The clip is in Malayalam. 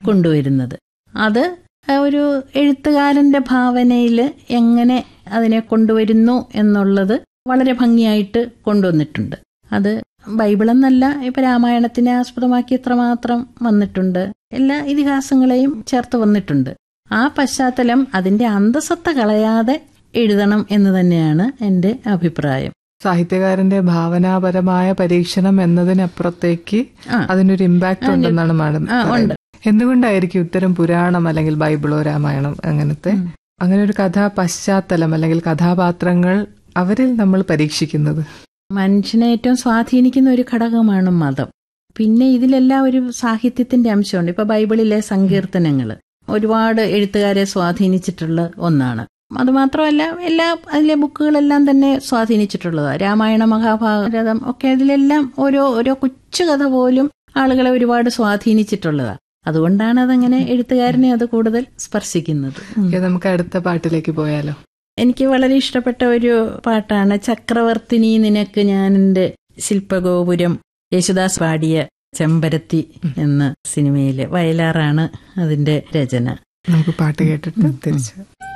കൊണ്ടുവരുന്നത് അത് ഒരു എഴുത്തുകാരന്റെ ഭാവനയിൽ എങ്ങനെ അതിനെ കൊണ്ടുവരുന്നു എന്നുള്ളത് വളരെ ഭംഗിയായിട്ട് കൊണ്ടുവന്നിട്ടുണ്ട് അത് ബൈബിളെന്നല്ല ഇപ്പൊ രാമായണത്തിനെ ആസ്പദമാക്കി എത്രമാത്രം വന്നിട്ടുണ്ട് എല്ലാ ഇതിഹാസങ്ങളെയും ചേർത്ത് വന്നിട്ടുണ്ട് ആ പശ്ചാത്തലം അതിന്റെ അന്തസത്ത കളയാതെ എഴുതണം എന്ന് തന്നെയാണ് എന്റെ അഭിപ്രായം സാഹിത്യകാരന്റെ ഭാവനാപരമായ പരീക്ഷണം എന്നതിനപ്പുറത്തേക്ക് ആ. അതിനൊരു ഇമ്പാക്ട് ഉണ്ടെന്നാണ് മാഡം ആ, ഉണ്ട്. പറയുന്നത്. എന്തുകൊണ്ടായിരിക്കും ഇത്തരം പുരാണം അല്ലെങ്കിൽ ബൈബിളോ രാമായണം അങ്ങനത്തെ അങ്ങനെ ഒരു കഥാ പശ്ചാത്തലം അല്ലെങ്കിൽ കഥാപാത്രങ്ങൾ അവരിൽ നമ്മൾ പരീക്ഷിക്കുന്നത് മനുഷ്യനെ ഏറ്റവും സ്വാധീനിക്കുന്ന ഒരു ഘടകമാണ് മതം പിന്നെ ഇതിലെല്ലാം ഒരു സാഹിത്യത്തിന്റെ അംശമുണ്ട് ഇപ്പൊ ബൈബിളിലെ സങ്കീർത്തനങ്ങൾ ഒരുപാട് എഴുത്തുകാരെ സ്വാധീനിച്ചിട്ടുള്ള ഒന്നാണ് അതുമാത്രമല്ല എല്ലാ അതിലെ ബുക്കുകളെല്ലാം തന്നെ സ്വാധീനിച്ചിട്ടുള്ളതാണ് രാമായണ മഹാഭാരതം ഒക്കെ അതിലെല്ലാം ഓരോ ഓരോ കൊച്ചു കഥ പോലും ആളുകളെ ഒരുപാട് സ്വാധീനിച്ചിട്ടുള്ളതാണ് അതുകൊണ്ടാണ് അതങ്ങനെ എഴുത്തുകാരനെ അത് കൂടുതൽ സ്പർശിക്കുന്നത് ഉം. ഓക്കേ, നമുക്ക് അടുത്ത പാട്ടിലേക്ക് പോയാലോ എനിക്ക് വളരെ ഇഷ്ടപ്പെട്ട ഒരു പാട്ടാണ് ചക്രവർത്തിനി നിനക്ക് ഞാൻ എൻ്റെ ശില്പഗോപുരം യേശുദാസ് പാടിയ ചെമ്പരത്തി എന്ന സിനിമയിലെ വയലാറാണ് അതിന്റെ രചന നമുക്ക് പാട്ട് കേട്ടിട്ട് തിരിച്ചു